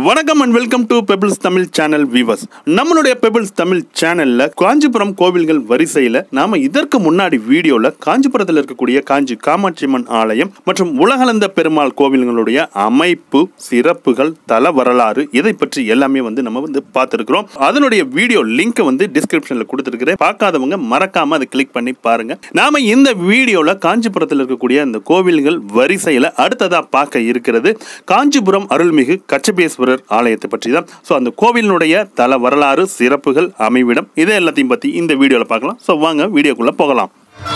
வணக்கம் and welcome to pebbles Tamil channel viewers நம்மளுடைய pebbles Tamil சேனல்ல காஞ்சிபுரம் கோவில்கள் வரிசையில நாம இதற்கு முன்னாடி வீடியோல காஞ்சிபுரத்தில் இருக்கக்கூடிய காஞ்சி காமாட்சியம்மன் ஆலயம் மற்றும் உலகளந்த பெருமாள் கோவில்களுடைய அமைப்பு சிறப்புகள் தல வரலாறு இதை பற்றி எல்லாமே வந்து நம்ம வந்து பார்த்துருக்கிறோம் அதனுடைய வீடியோ லிங்க் வந்து டிஸ்கிரிப்ஷன்ல கொடுத்துருக்கிறேன் பார்க்காதவங்க மறக்காம அதை கிளிக் பண்ணி பாருங்க நாம இந்த வீடியோல காஞ்சிபுரத்தில் இருக்கக்கூடிய அந்த கோவில்கள் வரிசையில அடுத்ததா பார்க்க இருக்கிறது காஞ்சிபுரம் அருள்மிகு கச்சபேஸ்வரர் ஆலயத்தை பற்றி தான் ஸோ அந்த கோவிலினுடைய தல வரலாறு சிறப்புகள் அமைவிடம் இதை எல்லாத்தையும் பற்றி இந்த வீடியோவில் பார்க்கலாம் ஸோ வாங்க வீடியோக்குள்ளே போகலாம்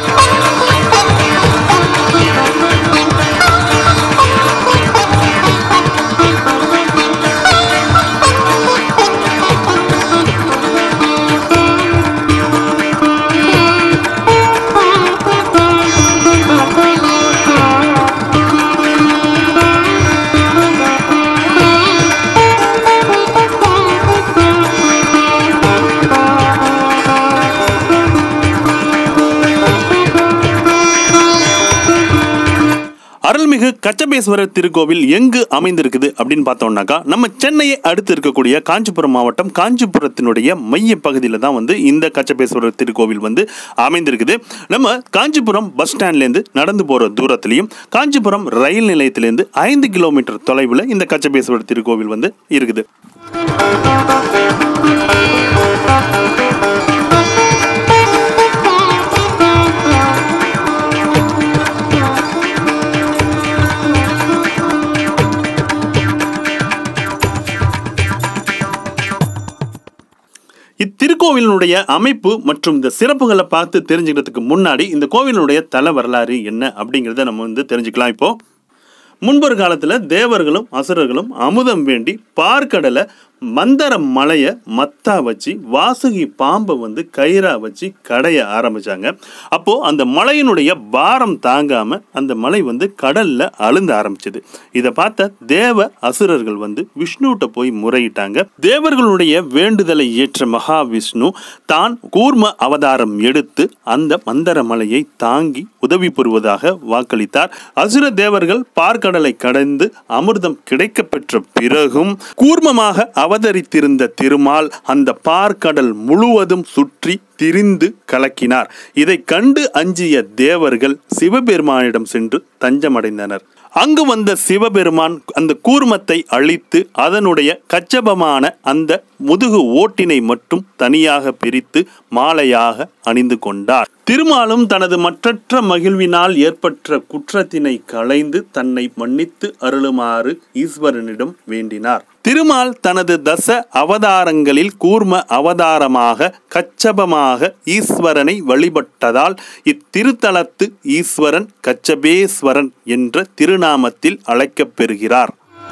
அருள்மிகு கச்சபேஸ்வரர் திருக்கோவில் எங்கு அமைந்திருக்குது அப்படின்னு பார்த்தோம்னாக்கா நம்ம சென்னையை அடுத்து இருக்கக்கூடிய காஞ்சிபுரம் மாவட்டம் காஞ்சிபுரத்தினுடைய மைய பகுதியில் தான் வந்து இந்த கச்சபேஸ்வரர் திருக்கோவில் வந்து அமைந்திருக்குது நம்ம காஞ்சிபுரம் பஸ் ஸ்டாண்ட்லேருந்து நடந்து போகிற தூரத்துலையும் காஞ்சிபுரம் ரயில் நிலையத்திலேருந்து ஐந்து கிலோமீட்டர் தொலைவில் இந்த கச்சபேஸ்வரர் திருக்கோவில் வந்து இருக்குது இத்திருக்கோவிலினுடைய அமைப்பு மற்றும் இந்த சிறப்புகளை பார்த்து தெரிஞ்சுக்கிறதுக்கு முன்னாடி இந்த கோவிலினுடைய தல வரலாறு என்ன அப்படிங்கிறத நம்ம வந்து தெரிஞ்சுக்கலாம் இப்போ முன்பொரு காலத்தில் தேவர்களும் அசுரர்களும் அமுதம் வேண்டி பார்க்கடலை மந்தர மலையை மத்தா வச்சு வாசுகி பாம்பை வந்து கயிறா வச்சு கடைய ஆரம்பிச்சாங்க அப்போ அந்த மலையினுடைய பாரம் தாங்காம அந்த மலை வந்து கடல்ல அழுந்த ஆரம்பிச்சது இதை பார்த்த தேவ அசுரர்கள் வந்து விஷ்ணுகிட்ட போய் முறையிட்டாங்க தேவர்களுடைய வேண்டுதலை ஏற்ற மகாவிஷ்ணு தான் கூர்ம அவதாரம் எடுத்து அந்த மந்தர மலையை தாங்கி உதவி புரிவதாக வாக்களித்தார் அசுர தேவர்கள் பார்க்கடலை கடந்து அமிர்தம் கிடைக்கப் பெற்ற பிறகும் கூர்மமாக அவதரித்திருந்த திருமால் அந்த பார்க்கடல் முழுவதும் சுற்றி திரிந்து கலக்கினார் இதை கண்டு அஞ்சிய தேவர்கள் சிவபெருமானிடம் சென்று தஞ்சமடைந்தனர் அங்கு வந்த சிவபெருமான் அந்த கூர்மத்தை அழித்து அதனுடைய கச்சபமான அந்த முதுகு ஓட்டினை மட்டும் தனியாக பிரித்து மாலையாக அணிந்து கொண்டார் திருமாலும் தனது மற்றற்ற மகிழ்வினால் ஏற்பட்ட குற்றத்தினை களைந்து தன்னை மன்னித்து அருளுமாறு ஈஸ்வரனிடம் வேண்டினார் திருமால் தனது தச அவதாரங்களில் கூர்ம அவதாரமாக கச்சபமாக ஈஸ்வரனை வழிபட்டதால் இத்திருத்தலத்து ஈஸ்வரன் கச்சபேஸ்வரன் என்ற திருநாமத்தில் அழைக்கப் பெறுகிறார்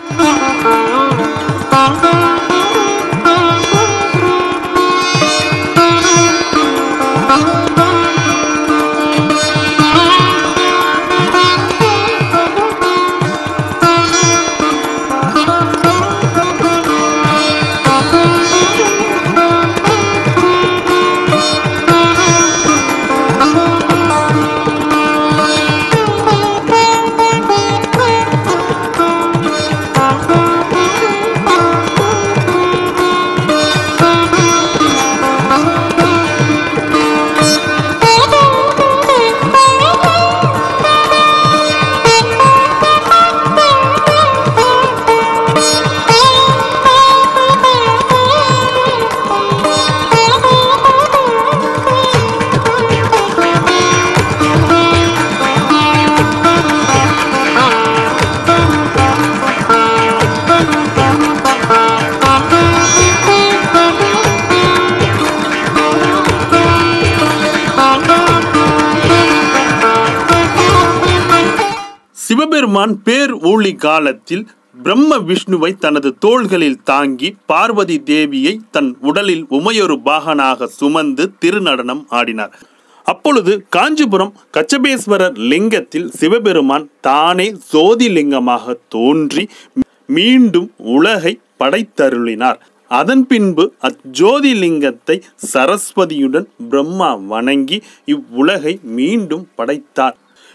சிவபெருமான் பேர் ஊழி காலத்தில் பிரம்ம விஷ்ணுவை தனது தோள்களில் தாங்கி பார்வதி தேவியை தன் உடலில் உமையொரு பாகனாக சுமந்து திருநடனம் ஆடினார் அப்பொழுது காஞ்சிபுரம் கச்சபேஸ்வரர் லிங்கத்தில் சிவபெருமான் தானே ஜோதிலிங்கமாக தோன்றி மீண்டும் உலகை படைத்தருளினார் அதன் பின்பு அஜோதிலிங்கத்தை சரஸ்வதியுடன் பிரம்மா வணங்கி இவ்வுலகை மீண்டும் படைத்தார்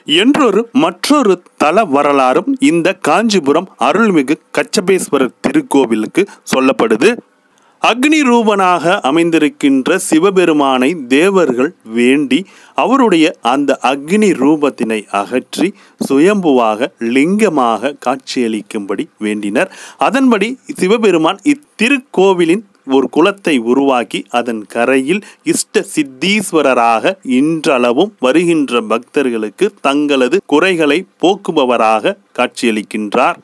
என்றொரு மற்றொரு தல வரலாறும் இந்த காஞ்சிபுரம் அருள்மிகு கச்சபேஸ்வரர் திருக்கோவிலுக்கு சொல்லப்படுது அக்னி ரூபனாக அமைந்திருக்கின்ற சிவபெருமானை தேவர்கள் வேண்டி அவருடைய அந்த அக்னி ரூபத்தினை அகற்றி சுயம்புவாக லிங்கமாக காட்சியளிக்கும்படி வேண்டினர் அதன்படி சிவபெருமான் இத்திருக்கோவிலின் ஒரு குலத்தை உருவாக்கி அதன் கரையில் இஷ்ட சித்தீஸ்வரராக இன்றளவும் வருகின்ற பக்தர்களுக்கு தங்களது குறைகளை போக்குபவராக காட்சியளிக்கின்றார்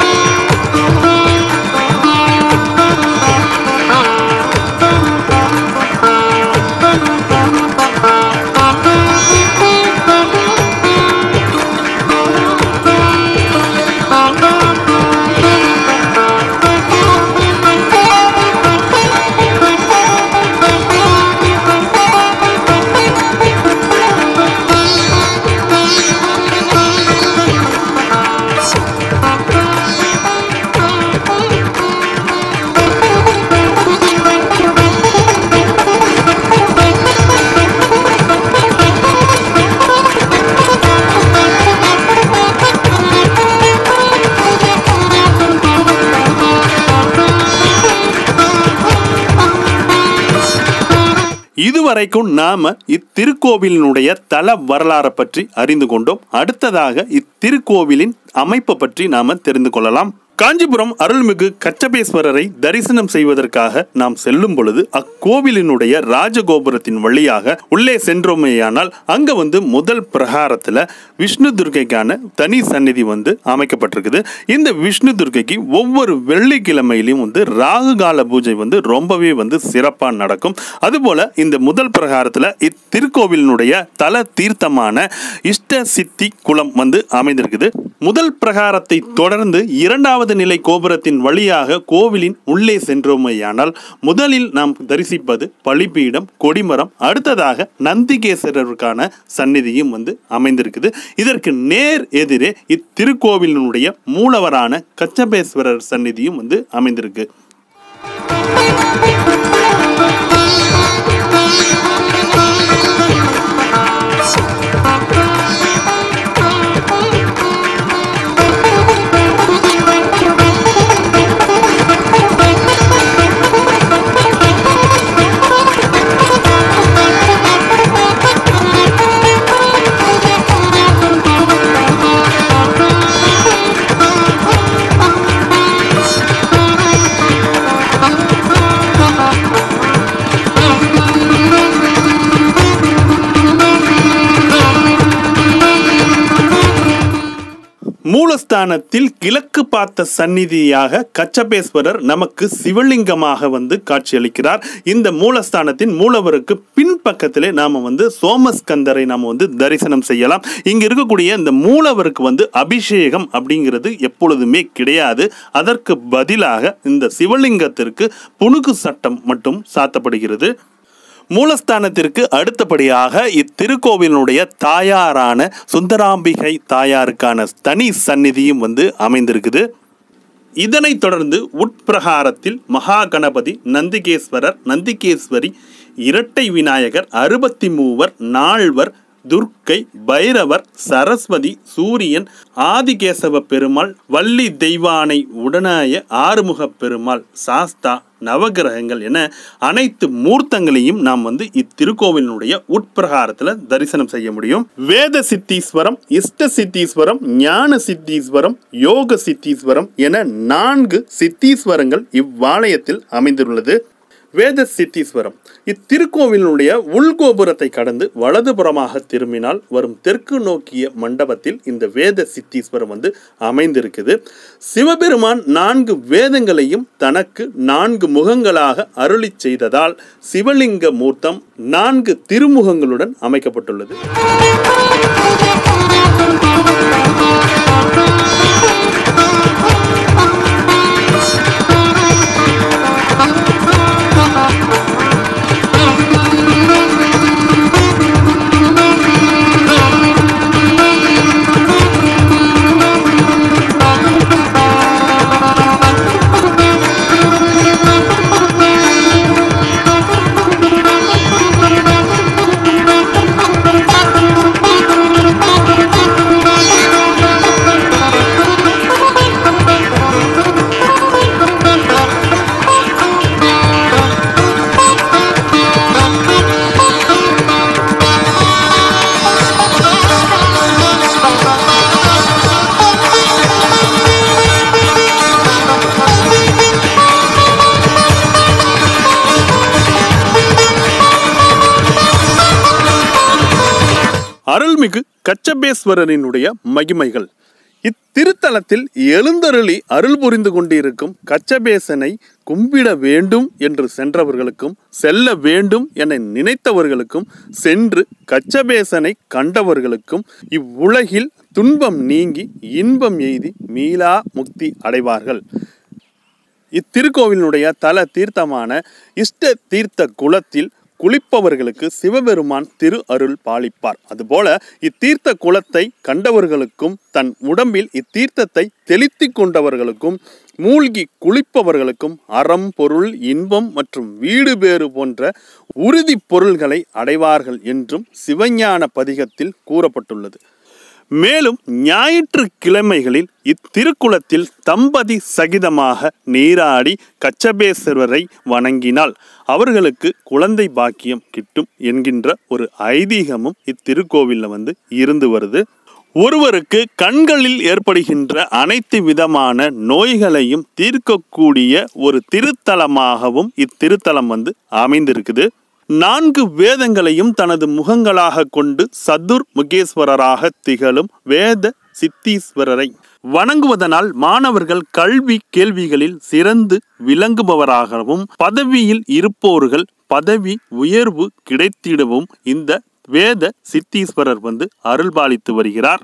இதுவரைக்கும் நாம இத்திருக்கோவிலினுடைய தல வரலாறை பற்றி அறிந்து கொண்டோம் அடுத்ததாக இத்திருக்கோவிலின் அமைப்பை பற்றி நாம தெரிந்து கொள்ளலாம் காஞ்சிபுரம் அருள்மிகு கச்சபேஸ்வரரை தரிசனம் செய்வதற்காக நாம் செல்லும் பொழுது அக்கோவிலினுடைய ராஜகோபுரத்தின் வழியாக உள்ளே சென்றோமேயானால் அங்க வந்து முதல் பிரகாரத்துல விஷ்ணு துர்க்கைக்கான தனி சந்நிதி வந்து அமைக்கப்பட்டிருக்குது இந்த விஷ்ணு துர்க்கைக்கு ஒவ்வொரு வெள்ளிக்கிழமையிலையும் வந்து ராகு கால பூஜை வந்து ரொம்பவே வந்து சிறப்பாக நடக்கும் அதுபோல இந்த முதல் பிரகாரத்துல இத்திருக்கோவிலினுடைய தல தீர்த்தமான இஷ்ட சித்தி குளம் வந்து அமைந்திருக்குது முதல் பிரகாரத்தை தொடர்ந்து இரண்டாவது நிலை கோபுரத்தின் வழியாக கோவிலின் உள்ளே சென்றோமையானால் முதலில் நாம் தரிசிப்பது பலிபீடம் கொடிமரம் அடுத்ததாக நந்திகேஸ்வரருக்கான சந்நிதியும் வந்து அமைந்திருக்குது இதற்கு நேர் எதிரே இத்திருக்கோவிலினுடைய மூலவரான கச்சபேஸ்வரர் சந்நிதியும் வந்து அமைந்திருக்கு மூலஸ்தானத்தில் கிழக்கு பார்த்த சந்நிதியாக கச்சபேஸ்வரர் நமக்கு சிவலிங்கமாக வந்து காட்சியளிக்கிறார் இந்த மூலஸ்தானத்தின் மூலவருக்கு பின்பக்கத்திலே நாம வந்து சோமஸ்கந்தரை நாம வந்து தரிசனம் செய்யலாம் இங்க இருக்கக்கூடிய இந்த மூலவருக்கு வந்து அபிஷேகம் அப்படிங்கிறது எப்பொழுதுமே கிடையாது அதற்கு பதிலாக இந்த சிவலிங்கத்திற்கு புனுகு சட்டம் மட்டும் சாத்தப்படுகிறது மூலஸ்தானத்திற்கு அடுத்தபடியாக இத்திருக்கோவிலினுடைய தாயாரான சுந்தராம்பிகை தாயாருக்கான தனி சந்நிதியும் வந்து அமைந்திருக்குது இதனைத் தொடர்ந்து உட்பிரகாரத்தில் மகா கணபதி நந்திகேஸ்வரர் நந்திகேஸ்வரி இரட்டை விநாயகர் அறுபத்தி மூவர் நால்வர் துர்க்கை பைரவர் சரஸ்வதி சூரியன் ஆதிகேசவ பெருமாள் வள்ளி தெய்வானை உடனாய ஆறுமுக பெருமாள் சாஸ்தா நவகிரகங்கள் என அனைத்து மூர்த்தங்களையும் நாம் வந்து இத்திருக்கோவிலினுடைய உட்பிரகாரத்தில் தரிசனம் செய்ய முடியும் வேத சித்தீஸ்வரம் இஷ்ட சித்தீஸ்வரம் ஞான சித்தீஸ்வரம் யோக சித்தீஸ்வரம் என நான்கு சித்தீஸ்வரங்கள் இவ்வாலயத்தில் அமைந்துள்ளது வேத சித்தீஸ்வரம் இத்திருக்கோவிலினுடைய உள்கோபுரத்தை கடந்து வலதுபுறமாக திரும்பினால் வரும் தெற்கு நோக்கிய மண்டபத்தில் இந்த வேத சித்தீஸ்வரம் வந்து அமைந்திருக்குது சிவபெருமான் நான்கு வேதங்களையும் தனக்கு நான்கு முகங்களாக அருளி செய்ததால் சிவலிங்க மூர்த்தம் நான்கு திருமுகங்களுடன் அமைக்கப்பட்டுள்ளது அருள்மிகு கச்சபேஸ்வரரினுடைய மகிமைகள் இத்திருத்தலத்தில் எழுந்தருளி அருள் புரிந்து கொண்டிருக்கும் கச்சபேசனை கும்பிட வேண்டும் என்று சென்றவர்களுக்கும் செல்ல வேண்டும் என நினைத்தவர்களுக்கும் சென்று கச்சபேசனை கண்டவர்களுக்கும் இவ்வுலகில் துன்பம் நீங்கி இன்பம் எய்தி மீளா முக்தி அடைவார்கள் இத்திருக்கோவிலினுடைய தல தீர்த்தமான இஷ்ட தீர்த்த குளத்தில் குளிப்பவர்களுக்கு சிவபெருமான் திரு அருள் பாலிப்பார் அதுபோல இத்தீர்த்த குளத்தை கண்டவர்களுக்கும் தன் உடம்பில் இத்தீர்த்தத்தை தெளித்து கொண்டவர்களுக்கும் மூழ்கி குளிப்பவர்களுக்கும் அறம் பொருள் இன்பம் மற்றும் வீடு பேறு போன்ற உறுதி பொருள்களை அடைவார்கள் என்றும் சிவஞான பதிகத்தில் கூறப்பட்டுள்ளது மேலும் ஞாயிற்றுக்கிழமைகளில் இத்திருக்குளத்தில் தம்பதி சகிதமாக நீராடி கச்சபேஸ்வரரை வணங்கினால் அவர்களுக்கு குழந்தை பாக்கியம் கிட்டும் என்கின்ற ஒரு ஐதீகமும் இத்திருக்கோவிலில் வந்து இருந்து வருது ஒருவருக்கு கண்களில் ஏற்படுகின்ற அனைத்து விதமான நோய்களையும் தீர்க்கக்கூடிய ஒரு திருத்தலமாகவும் இத்திருத்தலம் வந்து அமைந்திருக்குது நான்கு வேதங்களையும் தனது முகங்களாக கொண்டு சதுர் முகேஸ்வரராக திகழும் வேத சித்தீஸ்வரரை வணங்குவதனால் மாணவர்கள் கல்வி கேள்விகளில் சிறந்து விளங்குபவராகவும் பதவியில் இருப்போர்கள் பதவி உயர்வு கிடைத்திடவும் இந்த வேத சித்தீஸ்வரர் வந்து அருள்பாலித்து வருகிறார்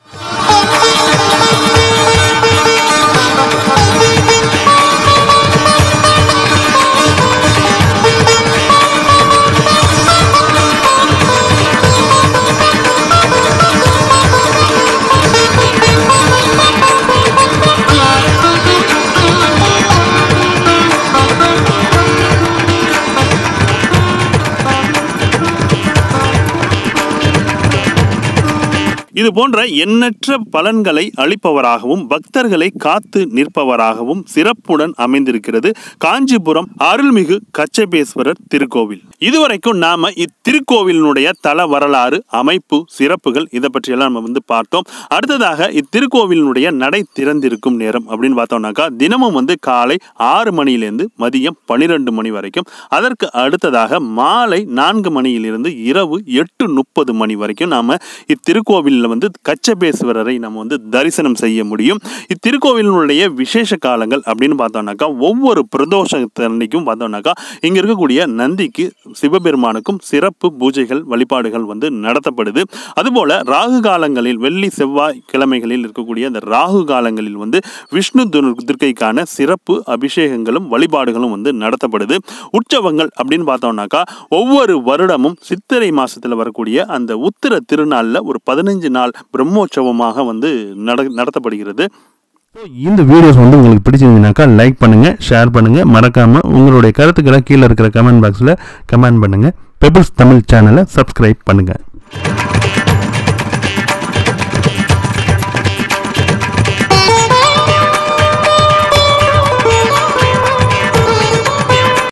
இது போன்ற எண்ணற்ற பலன்களை அளிப்பவராகவும் பக்தர்களை காத்து நிற்பவராகவும் சிறப்புடன் அமைந்திருக்கிறது காஞ்சிபுரம் அருள்மிகு கச்சபேஸ்வரர் திருக்கோவில் இதுவரைக்கும் நாம இத்திருக்கோவிலினுடைய தல வரலாறு அமைப்பு சிறப்புகள் இதை பற்றியெல்லாம் நம்ம வந்து பார்த்தோம் அடுத்ததாக இத்திருக்கோவிலினுடைய நடை திறந்திருக்கும் நேரம் அப்படின்னு பார்த்தோம்னாக்கா தினமும் வந்து காலை ஆறு மணியிலிருந்து மதியம் பன்னிரெண்டு மணி வரைக்கும் அதற்கு அடுத்ததாக மாலை நான்கு மணியிலிருந்து இரவு எட்டு முப்பது மணி வரைக்கும் நாம இத்திருக்கோவிலில் வந்து கச்சபேஸ்வரரை நம்ம வந்து தரிசனம் செய்ய முடியும் இத்திருக்கோவிலினுடைய விசேஷ காலங்கள் அப்படின்னு பார்த்தோம்னாக்கா ஒவ்வொரு பிரதோஷத்தன்னைக்கும் பார்த்தோம்னாக்கா இங்க இருக்கக்கூடிய நந்திக்கு சிவபெருமானுக்கும் சிறப்பு பூஜைகள் வழிபாடுகள் வந்து நடத்தப்படுது அதுபோல ராகு காலங்களில் வெள்ளி செவ்வாய் கிழமைகளில் இருக்கக்கூடிய அந்த ராகு காலங்களில் வந்து விஷ்ணு துர்- துர்க்கைக்கான சிறப்பு அபிஷேகங்களும் வழிபாடுகளும் வந்து நடத்தப்படுது உற்சவங்கள் அப்படின்னு பார்த்தோம்னாக்கா ஒவ்வொரு வருடமும் சித்திரை மாசத்துல வரக்கூடிய அந்த உத்திர திருநாள்ல ஒரு பதினஞ்சு நாள் பிரம்மோற்சவமாக வந்து நட நடத்தப்படுகிறது இந்த வீடியோஸ் வந்து உங்களுக்கு பிடிச்சிருந்தீங்கனாக்கா லைக் பண்ணுங்க ஷேர் பண்ணுங்க மறக்காம உங்களுடைய கருத்துக்களை கீழே இருக்கிற கமெண்ட் பாக்ஸில் கமெண்ட் பண்ணுங்க பெபிள்ஸ் தமிழ் சேனலை சப்ஸ்கிரைப் பண்ணுங்க